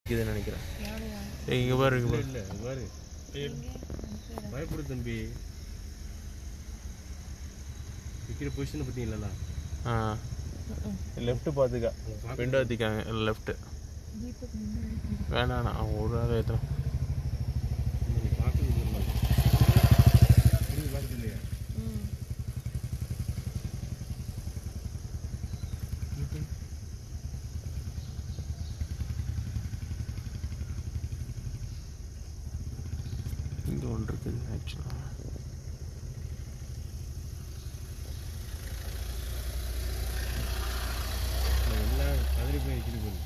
இதுன்னு நினைக்கிறேன் யாரையா ஏய் இங்கே பாரு இங்கே பாரு இல்லை பாரு பயப்படு தம்பி விற்கிற பொசிஷனை பற்றி இல்லைல்ல ஆ லெஃப்ட் பார்த்துக்க விண்டோ ஏற்றிக்காங்க லெஃப்ட்டு தீபக் முன்னாடி வேணாம் வேணாம் அவன் ஒரு ஆள் ஏற்றுறான் நீ பார்க்கறது இல்லை புரியுது பார்க்குறது இல்லையா ம் இங்கே ஒன்று இருக்குது ஆக்சுவலாக நான் எல்லாம் கதறி போய் வைக்கிது பாரு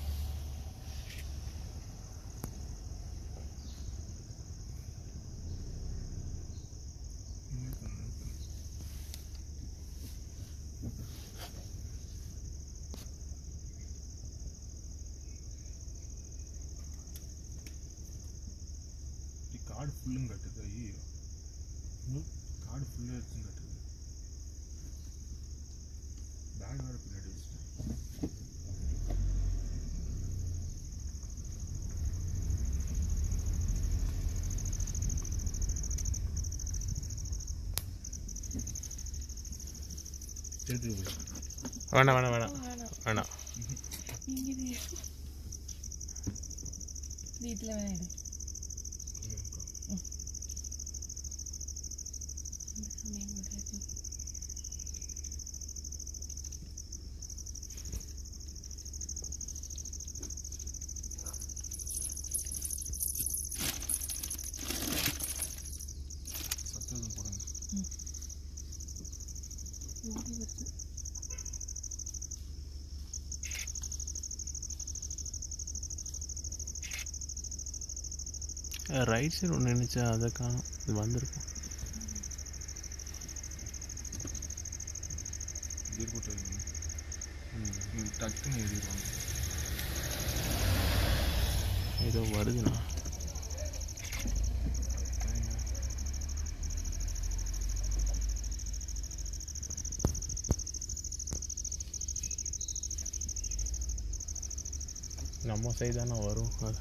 காடு ஃபுல்லும் கட்டுது ஐயோ காடு ஃபுல்லாக இருக்குன்னு கட்டுது பேக் வேறு பின்னாடி வச்சுட்டேன் எடுத்துட்டு போய் வேணாம் வேணாம் வேணாம் வேணாம் வேணாம் இங்கே இது இதில் வேணாம் எடு இந்த சமயம் விடாது சத்தம் போடுங்க ஓடி வருது ரைட் சைடு ஒன்று நினச்சா அதை காணும் இது வந்திருக்கும் கீர் போட்டு வைங்க ம் டக்குன்னு ஏறிடுவாங்க ஏதோ வருதுண்ணா நம்ம சைடு தானே வரும் அது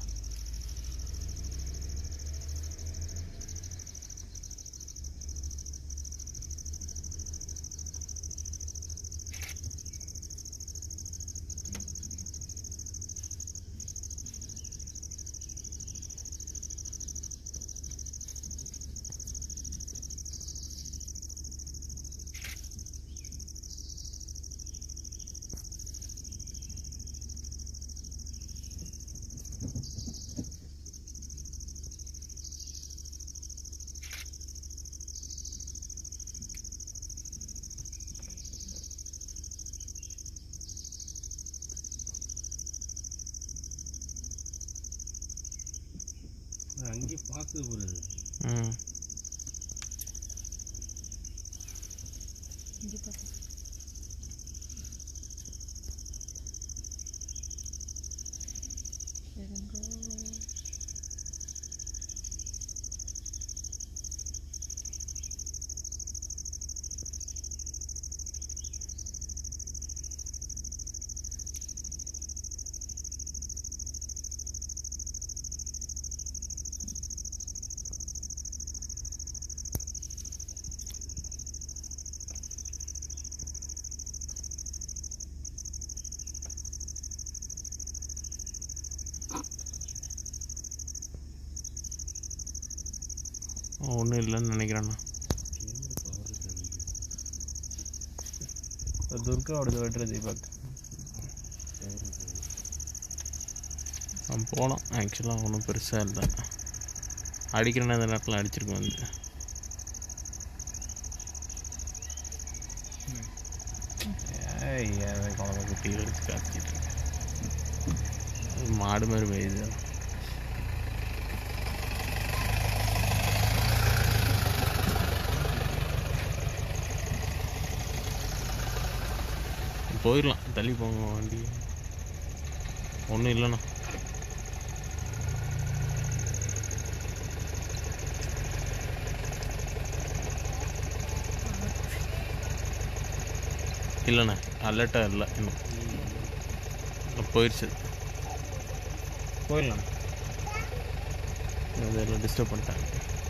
அங்கேயே பார்க்குது போகிறது ம் இங்கே பார்த்து இருங்கோ ஒன்றும் இல்லைன்னு நினைக்கிறேண்ணா கேமரா பவர் தம்பி துர்காவோட வெட்டுற தீபக் அவன் போகலாம் ஆக்சுவலாக ஒன்றும் பெருசாக இல்லை அடிக்கிற இந்த நேரத்தில் அடிச்சிருக்கோம் வந்து ஏய் அதை குழந்தை குட்டி எடுத்து காத்திட்டு இருக்கேன் மாடு மாதிரி பெய்யுது போயிடலாம் தள்ளி போங்க வண்டி ஒன்றும் இல்லைண்ணா இல்லைண்ணே அலர்ட்டாக இல்லை இன்னும் போயிடுச்சு போயிடலாம் இதெல்லாம் டிஸ்டர்ப் பண்ணிட்டாங்க